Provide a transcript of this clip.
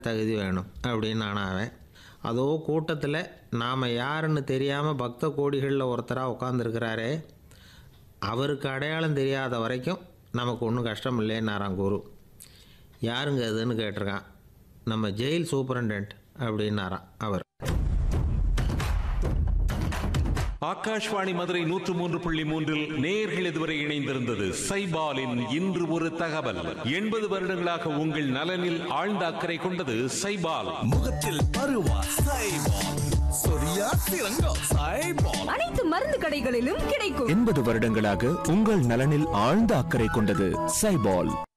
தகுதி வேணும் அப்படின்னு ஆனாவன் அதோ கூட்டத்தில் நாம் யாருன்னு தெரியாமல் பக்த கோடிகளில் ஒருத்தராக உட்காந்துருக்கிறாரே அவருக்கு அடையாளம் தெரியாத வரைக்கும் நமக்கு ஒன்றும் கஷ்டம் இல்லைன்னாராம் குரு யாருங்க அதுன்னு கேட்டிருக்கான் நம்ம ஜெயில் சூப்பரண்டென்ட் அப்படின்னாராம் அவர் ஆகாஷ்வாணி மதுரை நூற்று மூன்று புள்ளி மூன்றில் நேர்கள் இதுவரை இணைந்திருந்தது சைபாலின் இன்று ஒரு தகவல் எண்பது வருடங்களாக உங்கள் நலனில் ஆழ்ந்த அக்கறை கொண்டது சைபால் முகத்தில் பருவா சைபால் சொரியா சிறங்கோ சைபால் அனைத்து மருந்து கடைகளிலும் கிடைக்கும் எண்பது வருடங்களாக உங்கள் நலனில் ஆழ்ந்த அக்கறை கொண்டது சைபால்